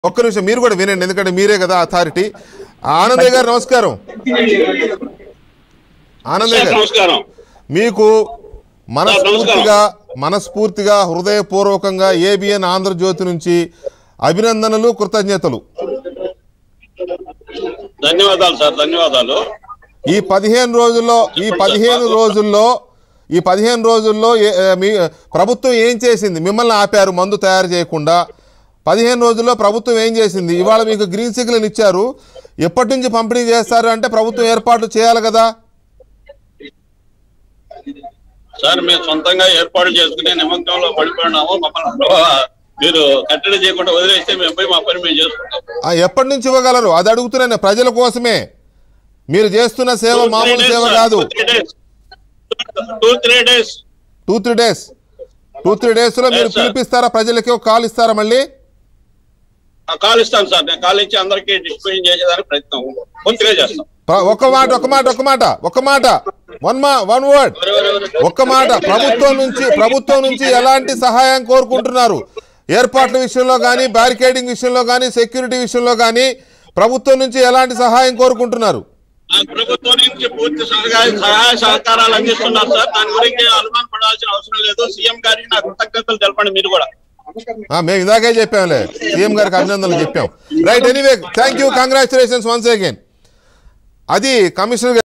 ఒక్క నిమిషం మీరు కూడా వినండి ఎందుకంటే మీరే కదా అథారిటీ ఆనందయ్య గారు నమస్కారం ఆనందయ్య సార్ గారు నమస్కారం మీకు మనస్ఫూర్తిగా మనస్ఫూర్తిగా హృదయపూర్వకంగా ఏబిఎన్ ఆంధ్రజ్యోతి నుంచి అభినందనలు కృతజ్ఞతలు ధన్యవాదాలు సార్ ధన్యవాదాలు ఈ పదిహేను రోజుల్లో ఈ పదిహేను రోజుల్లో ఈ పదిహేను రోజుల్లో ఏ- ఏ, మీ ప్రభుత్వం ఏం చేసింది మిమ్మల్ని ఆపారు మందు తయారు చేయకుండా పదిహేను రోజుల్లో ప్రభుత్వం ఏం చేసింది ఇవాళ మీకు గ్రీన్ సిగ్నల్ ఇచ్చారు ఎప్పటి నుంచి పంపిణీ చేస్తారు అంటే ప్రభుత్వం ఏర్పాట్లు చేయాలి కదా సార్ మేము సొంతంగా ఏర్పాటు చేసుకునే నిమగ్నంలో పడిపోయినాము మమ్మల్ని మీరు కట్టడి చేయకుండా వదిలేస్తే మేము పోయి మా పని మేము చేసుకుంటాం ఆ, ఎప్పటి నుంచి ఇవ్వగలరు అది అడుగుతున్నాను ప్రజల కోసమే మీరు చేస్తున్న సేవ మామూలు సేవ కాదు two three days two three days two three డేస్లో మీరు Yes, sir. పిలిపిస్తారా ప్రజలకి ఒక కాల్ ఇస్తారా మళ్ళీ కాల్ ఇస్తాను సార్ నేను కాల్ ఇచ్చి అందరికీ డిస్ట్రిబ్యూషన్ చేసేదానికి ప్రయత్నం పూర్తిగా చేస్తాం ప్ర- ఒక్క మాట ఒక్క మాట ఒక్క మాట ఒక్క మాట వన్ మా వన్ వర్డ్ ఒక్క మాట ప్రభుత్వం నుంచి ప్రభుత్వం నుంచి ఎలాంటి సహాయం కోరుకుంటున్నారు ఏర్పాట్ల విషయంలో కానీ బ్యారికేడింగ్ విషయంలో కానీ సెక్యూరిటీ విషయంలో కానీ ప్రభుత్వం నుంచి ఎలాంటి సహాయం కోరుకుంటున్నారు ఆ ప్రభుత్వం నుంచి పూర్తి సహాయ సహాయ సహకారాలు అందిస్తున్నారు సార్ దాని గురించి అనుమాన పడాల్సిన అవసరం లేదు సీఎం గారికి నా కృతజ్ఞతలు తెలపండి మీరు కూడా ఆ, మేము ఇందాకే చెప్పాంలే సీఎం గారికి అభినందనలు చెప్పాం right anyway thank you congratulations once again అది కమిషనర్